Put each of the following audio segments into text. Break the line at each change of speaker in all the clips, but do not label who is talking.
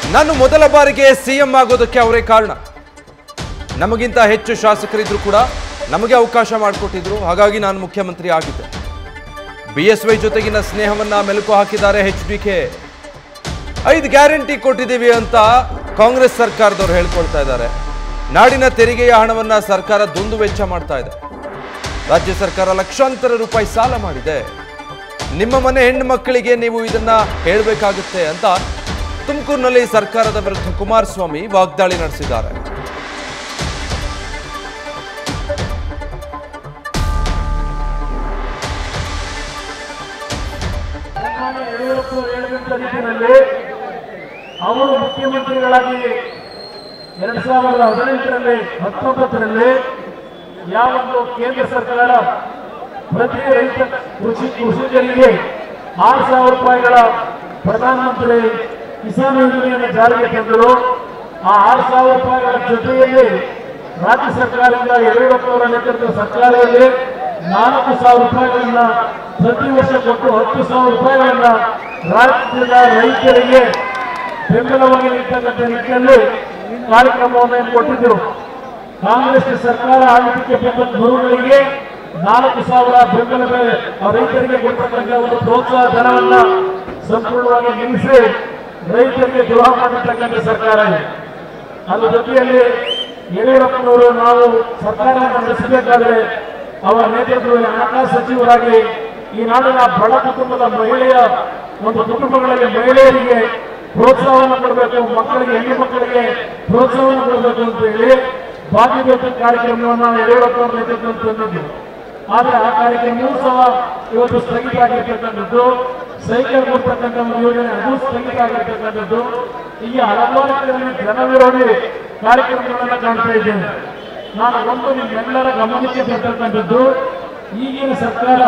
ನಾನು ಮೊದಲ ಬಾರಿಗೆ ಸಿಎಂ ಆಗೋದಕ್ಕೆ ಅವರೇ ಕಾರಣ ನಮಗಿಂತ ಹೆಚ್ಚು ಶಾಸಕರಿದ್ರು ಕೂಡ ನಮಗೆ ಅವಕಾಶ ಮಾಡಿಕೊಟ್ಟಿದ್ರು ಹಾಗಾಗಿ ನಾನು ಮುಖ್ಯಮಂತ್ರಿ ಆಗಿದ್ದೆ ಬಿ ಎಸ್ ವೈ ಜೊತೆಗಿನ ಸ್ನೇಹವನ್ನ ಮೆಲುಕು ಹಾಕಿದ್ದಾರೆ ಎಚ್ ಡಿ ಕೆ ಐದು ಗ್ಯಾರಂಟಿ ಕೊಟ್ಟಿದ್ದೀವಿ ಅಂತ ಕಾಂಗ್ರೆಸ್ ಸರ್ಕಾರದವ್ರು ಹೇಳ್ಕೊಳ್ತಾ ಇದ್ದಾರೆ ನಾಡಿನ ತೆರಿಗೆಯ ಹಣವನ್ನ ಸರ್ಕಾರ ದುಂದು ವೆಚ್ಚ ಮಾಡ್ತಾ ಇದೆ ರಾಜ್ಯ ಸರ್ಕಾರ ಲಕ್ಷಾಂತರ ರೂಪಾಯಿ ಸಾಲ ಮಾಡಿದೆ ನಿಮ್ಮ ಮನೆ ಹೆಣ್ಣು ಮಕ್ಕಳಿಗೆ ನೀವು ಇದನ್ನ ಹೇಳಬೇಕಾಗುತ್ತೆ ಅಂತ ತುಮಕೂರಿನಲ್ಲಿ ಸರ್ಕಾರದ ವಿರುದ್ಧ ಕುಮಾರಸ್ವಾಮಿ ವಾಗ್ದಾಳಿ ನಡೆಸಿದ್ದಾರೆ
ಸನ್ಮಾನ್ಯ ಯಡಿಯೂರಪ್ಪ ಅವರು ಹೇಳಿದಂತ ರೀತಿಯಲ್ಲಿ ಅವರು ಮುಖ್ಯಮಂತ್ರಿಗಳಾಗಿ ಎರಡ್ ಸಾವಿರದ ಹದಿನೆಂಟರಲ್ಲಿ ಹತ್ತೊಂಬತ್ತರಲ್ಲಿ ಯಾವೊಂದು ಕೇಂದ್ರ ಸರ್ಕಾರ ಪ್ರತಿ ರೈತ ಕೃಷಿ ಕೃಷಿಕರಿಗೆ ಆರು ಸಾವಿರ ರೂಪಾಯಿಗಳ ಪ್ರಧಾನಮಂತ್ರಿ ಕಿಸಾನ್ ಯೋಜನೆಯನ್ನು ಜಾರಿಗೆ ತಂದರು ಆ ಆರು ಸಾವಿರ ರೂಪಾಯಿಗಳ ಜೊತೆಯಲ್ಲಿ ರಾಜ್ಯ ಸರ್ಕಾರದಿಂದ ಯಡಿಯೂರಪ್ಪ ಅವರ ನೇತೃತ್ವದ ಸರ್ಕಾರದಲ್ಲಿ ನಾಲ್ಕು ಸಾವಿರ ರೂಪಾಯಿಗಳನ್ನ ಪ್ರತಿ ವರ್ಷ ಕೊಟ್ಟು ಹತ್ತು ಸಾವಿರ ರೂಪಾಯಿಗಳನ್ನ ರಾಜ್ಯದ ರೈತರಿಗೆ ಬೆಂಬಲವಾಗಿ ನಿಂತಕ್ಕಂಥ ನಿಟ್ಟಿನಲ್ಲಿ ಕಾರ್ಯಕ್ರಮವನ್ನು ಏನು ಕೊಟ್ಟಿದ್ದರು ಕಾಂಗ್ರೆಸ್ ಸರ್ಕಾರ ಆಡಳಿತಕ್ಕೆ ಬಂದ ಗುರುಗಳಿಗೆ ನಾಲ್ಕು ಸಾವಿರ ಬೆಂಬಲ ಬೆಲೆ ಆ ರೈತರಿಗೆ ಕೊಡ್ತಕ್ಕಂಥ ಒಂದು ಪ್ರೋತ್ಸಾಹ ಧನವನ್ನ ಸಂಪೂರ್ಣವಾಗಿ ನಿಲ್ಲಿಸಿ ರೈತರಿಗೆ ದ್ರೋಹ ಮಾಡಿರ್ತಕ್ಕಂಥ ಸರ್ಕಾರ ಇದೆ ಅದ್ರ ಜೊತೆಯಲ್ಲಿ ಯಡಿಯೂರಪ್ಪನವರು ನಾವು ಸರ್ಕಾರವನ್ನು ನಡೆಸಬೇಕಾದ್ರೆ ಅವರ ನೇತೃತ್ವದಲ್ಲಿ ಹಣಕಾಸು ಸಚಿವರಾಗಿ ಈ ನಾಡಿನ ಬಡ ಕುಟುಂಬದ ಮಹಿಳೆಯ ಒಂದು ಕುಟುಂಬಗಳಲ್ಲಿ ಮಹಿಳೆಯರಿಗೆ ಪ್ರೋತ್ಸಾಹವನ್ನು ಕೊಡಬೇಕು ಮಕ್ಕಳಿಗೆ ಹೆಣ್ಣು ಮಕ್ಕಳಿಗೆ ಪ್ರೋತ್ಸಾಹವನ್ನು ಕೊಡಬೇಕು ಅಂತ ಹೇಳಿ ಭಾಗ್ಯಜ್ಯೋತಿ ಕಾರ್ಯಕ್ರಮವನ್ನು ಯಡಿಯೂರಪ್ಪ ಅವರ ನೇತೃತ್ವದಲ್ಲಿ ತಂದಿದ್ದು ಆದ್ರೆ ಆ ಕಾರ್ಯಕ್ರಮವೂ ಸಹ ಇವತ್ತು ಸ್ಥಗಿತ ಆಗಿರ್ತಕ್ಕಂಥದ್ದು ಸೈಕಲ್ ಕೊಡ್ತಕ್ಕಂಥ ಒಂದು ಯೋಜನೆ ಅದು ಸ್ಥಗಿತ ಆಗಿರ್ತಕ್ಕಂಥದ್ದು ಹೀಗೆ ಹಲವಾರು ಕಡೆ ಜನ ವಿರೋಧಿ ಕಾರ್ಯಕ್ರಮಗಳನ್ನ ಕಾಣ್ತಾ ಇದ್ದೇನೆ ನಾನು ಒಂದು ನಿಮ್ಮೆಲ್ಲರ ಗಮನಕ್ಕೆ ತರ್ತಕ್ಕಂಥದ್ದು ಈಗಿನ ಸರ್ಕಾರ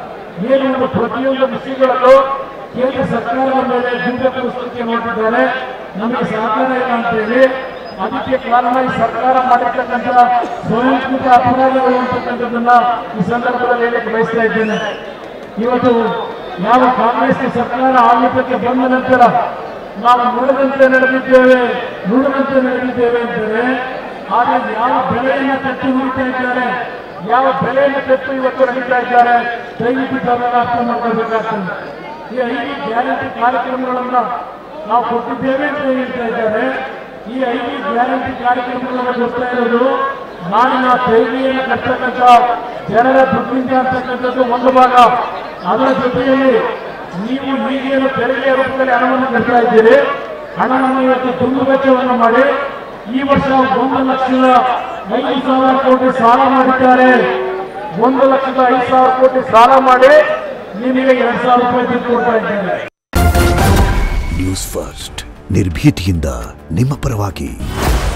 ಏನು ಒಂದು ಪ್ರತಿಯೊಂದು ವಿಷಯಗಳಲ್ಲೂ ಕೇಂದ್ರ ಸರ್ಕಾರದ ಮೇಲೆ ದುಡ್ಡ ಪರಿಸ್ಥಿತಿ ನೋಡ್ತಿದ್ದಾರೆ ನಮಗೆ ಸಹಕಾರ ಇಲ್ಲ ಅಂತ ಹೇಳಿ ಅದಕ್ಕೆ ಕಾರಣ ಈ ಸರ್ಕಾರ ಮಾಡಿರ್ತಕ್ಕಂಥ ಸ್ವಯಂಕೃತ ಅಪರಾಧಗಳು ಅಂತಕ್ಕಂಥದ್ದನ್ನ ಈ ಸಂದರ್ಭದಲ್ಲಿ ಹೇಳಕ್ಕೆ ಬಯಸ್ತಾ ಇದ್ದೇನೆ ಇವತ್ತು ಯಾವ ಕಾಂಗ್ರೆಸ್ ಸರ್ಕಾರ ಆಡಳಿತಕ್ಕೆ ಬಂದ ನಂತರ ನಾವು ನುಡಿದಂತೆ ನಡೆದಿದ್ದೇವೆ ನುಡಿದಂತೆ ನಡೆದಿದ್ದೇವೆ ಅಂತಾರೆ ಆದರೆ ಯಾವ ಬೆಲೆಯನ್ನ ತೆತ್ತು ನುಡಿತಾ ಇದ್ದಾರೆ ಯಾವ ಬೆಲೆಯನ್ನು ತೆತ್ತು ಇವತ್ತು ನಡೀತಾ ಇದ್ದಾರೆ ದಯವಿಟ್ಟು ತಾವೆಲ್ಲ ಅರ್ಥ ಮಾಡ್ಕೊಳ್ಬೇಕಾಗ್ತದೆ ಈ ಐದು ಗ್ಯಾರಂಟಿ ಕಾರ್ಯಕ್ರಮಗಳನ್ನ ನಾವು ಕೊಟ್ಟಿದ್ದೇವೆ ಅಂತ ಹೇಳ್ತಾ ಇದ್ದಾರೆ ಈ ಐದು ಗ್ಯಾರಂಟಿ ಕಾರ್ಯಕ್ರಮಗಳನ್ನು ಕೊಡ್ತಾ ಇರೋದು ನಾಡಿನ ತೆರಿಗೆಯನ್ನು ಕಟ್ಟತಕ್ಕಂಥ ಜನರ ದುಡ್ಡಿಂದ ಅಂತಕ್ಕಂಥದ್ದು ಒಂದು ಭಾಗ ಅದರ ಜೊತೆಯಲ್ಲಿ ನೀವು ಈಗೇನು ತೆರಿಗೆಯ ರೂಪದಲ್ಲಿ ಹಣವನ್ನು ಕಟ್ತಾ ಇದ್ದೀರಿ ಹಣವನ್ನು ಇವತ್ತು ದುಂದು ವೆಚ್ಚವನ್ನು ಮಾಡಿ ಈ ವರ್ಷ ಒಂದು ಲಕ್ಷದ ಐದು ಸಾವಿರ ಕೋಟಿ ಸಾಲ ಮಾಡಿದ್ದಾರೆ ಒಂದು ಲಕ್ಷದ ಐದು ಸಾವಿರ ಕೋಟಿ ಸಾಲ ಮಾಡಿ ನಿಮಗೆ ಎರಡ್ ಸಾವಿರ ರೂಪಾಯಿ ದುಡ್ಡು ಕೊಡ್ತಾ ಇದ್ದಾರೆ
ನ್ಯೂಸ್ ಫಸ್ಟ್ ನಿರ್ಭೀತಿಯಿಂದ ನಿಮ್ಮ ಪರವಾಗಿ